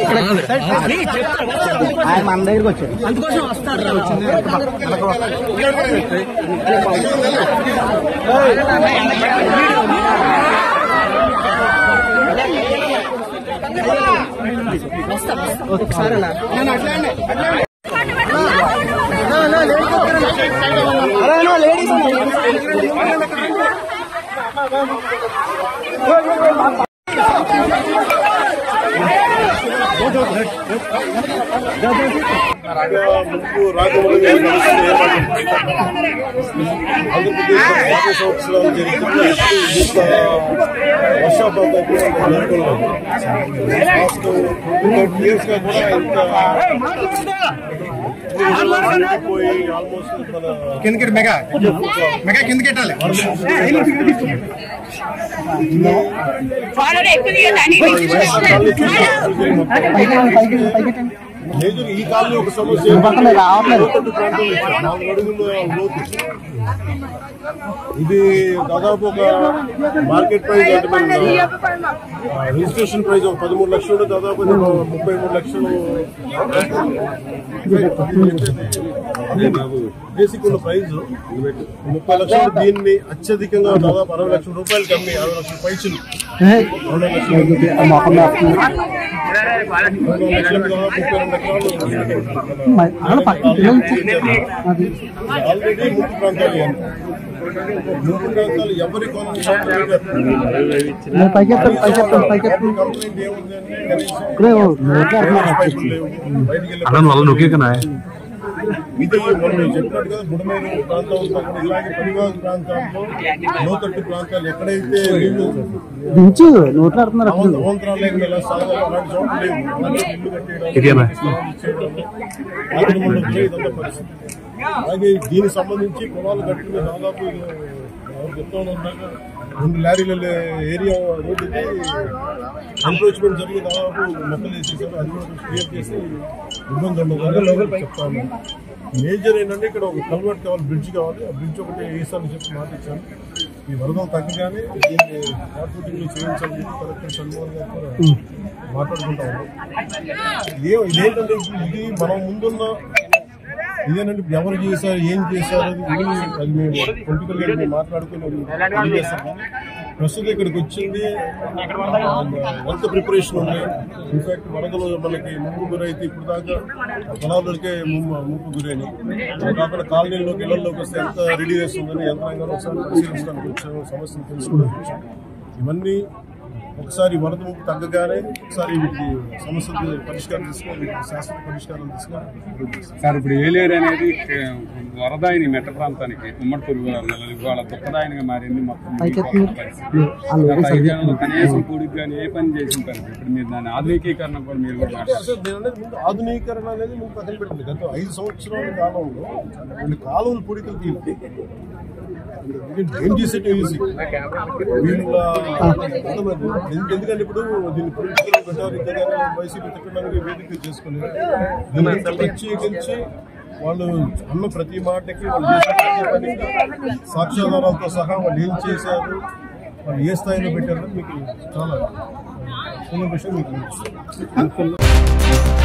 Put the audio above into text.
ఆయన మన దగ్గరికి వచ్చాడు అందుకోసం వస్తారు ముందు రాఘవల్లి గారు నడుస్తున్న ఏర్పాటు ఆంధ్రప్రదేశ్ యాభై సంవత్సరాలు జరుగుతున్న ఇంత వర్షాపాతం కూడా జరగలేదు లాస్ట్ ట్వంటీ ఇయర్స్ గా కూడా ఇంత పోయి ఆల్మోస్ట్ మన కిందకి మెగా మెగా కిందకి పెట్టాలి లేదు ఈ కాలంలో ఒక సమస్య పక్కన రావట్లేదు. లోతట్టు ప్రాంతంలో ఇచ్చారు. నాలుగు అడుగుల లోతు ఇది దాదాపు ఒక మార్కెట్ ప్రైస్ అంటే మన ఆ, రిజిస్ట్రేషన్ ప్రైస్ ఒక పదమూడు లక్షలు దాదాపు ఇది ఒక ముప్పై మూడు లక్షలు బేసిక్ ఉన్న ప్రైస్ ముప్పై లక్షలు దీన్ని అత్యధికంగా దాదాపు అరవై లక్షల రూపాయలు కమ్మి అరవై లక్షల పైసలు అరవై లక్షల మొహం వేస్తుంది. రెండు లక్షల దాదాపు ముప్పై రెండు ఎకరాలు మరి అక్కడ పక్కన పిల్లలు ఇచ్చారు. అది ఆల్రెడీ ముంపు ప్రాంతాలు ఇవన్నీ. ముంపు ప్రాంతాలు ఎవరి కాలనీ నేను పైకెత్తాను పైకెత్తాను పైకెత్తాను కంప్లైంట్ ఏముంది అంటే కనీసం ఇక్కడే ఓ నోట్లో అర్థం పైపులు లేవు. బయటికి వెళ్ళే అన్న వాళ్ళు నొక్కేకనా ఇది మొన్న నేను చెప్పినట్టుగా బుడమేరు ప్రాంతం అంతా కూడా ఇలాగే పరివాహక ప్రాంతాల్లో లోతట్టు ప్రాంతాలు ఎక్కడైతే నీళ్లు దించు నోట్లో ఆడుతున్నారు అక్కడ అవంతరాలు లేకుండా ఇలా సాగాలి అలాంటి చోట్ల లేవు అలాంటి ఇల్లు కట్టేయడం, ఇదేనా? స్థలాలు ఇచ్చేయడం, ఆక్రమణలు వచ్చే ఇదంతా పరిస్థితి అలాగే దీనికి సంబంధించి పొలాలు కట్టుకుని దాదాపు ఇది ఎవరు చెప్తా ఉన్నాక రెండు లారీల ఏరియా రోడ్డుకి ఎన్క్రోచ్మెంట్ జరిగి దాదాపు మొక్కలు వేసేసారు అది కూడా క్లియర్ చేసి ఇబ్బంది ఉండదు చెప్తా ఉన్నాను మేజర్ ఏంటంటే ఇక్కడ ఒక కల్వర్ట్ కావాలి బ్రిడ్జ్ కావాలి ఆ బ్రిడ్జ్ ఒకటి వేసాలని చెప్పి మాట ఇచ్చాను ఈ వరదలు తగ్గగానే దీన్ని కార్పొరేటింగ్ చేయించాలని చెప్పి కలెక్టర్ షణ్మోహన్ గారు కూడా మాట్లాడుకుంటా ఉన్నాం ఇదే ఇదేంటంటే ఇప్పుడు ఇది మనం ముందున్న ఇదేనంటే ఇప్పుడు ఎవరు చేశారు ఏం చేశారు అది ఇది అది మేము పొలిటికల్ మేము మాట్లాడుకుని తెలియజేస్తాం ప్రస్తుతం ఇక్కడికి వచ్చింది ఎంత ప్రిపరేషన్ ఉంది ఇన్ఫాక్ట్ వరదలు మనకి ముంపు గురైతే ఇప్పుడు దాకా పొలాలకే ముంపు గురైన కాకుండా కాలనీలోకి ఇళ్లలోకి వస్తే ఎంత రెడీనెస్ ఉందని యంత్రాంగాన్ని ఒకసారి పరిశీలించడానికి వచ్చాము సమస్యలు తెలుసుకోవడానికి వచ్చాము ఇవన్నీ ఒకసారి వరద ముప్పు తగ్గగానే ఒకసారి వీటికి సమస్యలు పరిష్కారం తీసుకొని వీటికి శాశ్వత పరిష్కారం తీసుకొని సార్ ఇప్పుడు ఏలేరు అనేది ఏ, వరదాయిని మెట్ట ప్రాంతానికి ఉమ్మడి పొరుగు ఇవాళ దుఃఖదాయనిగా మారింది మొత్తం పైకెత్తి పరిస్థితి. గత ఐదేళ్లలో కనీసం కూడికి కానీ ఏ పని చేసి ఉంటారు ఇప్పుడు మీరు దాని ఆధునికీకరణ కూడా మీరు కూడా అంటే అసలు నేను అనేది ముందు ఆధునీకరణ అనేది ముందు పక్కన పెట్టింది గత ఐదు సంవత్సరాల కాలంలో రెండు కాలువలు పొడికలు తీయాలి ఏం చేసేట్టు ఈజీ వీళ్ళ ఎందు- ఎందుకంటే ఇప్పుడు దీన్ని పొలిటికల్ పెట్టారు ఇంకా వైసీపీ తిట్టడానికి వేదిక చేసుకోలేదు దీన్ని ప్రత్యేకించి వాళ్ళు అన్న ప్రతి మాటకి వాళ్ళు చేసిన ప్రతి పనికి సాక్ష్యాధారాలతో సహా వాళ్ళు ఏం చేశారు వాళ్ళు ఏ స్థాయిలో పెట్టారని మీకు చాలా చిన్న విషయం మీకు తెలుసు.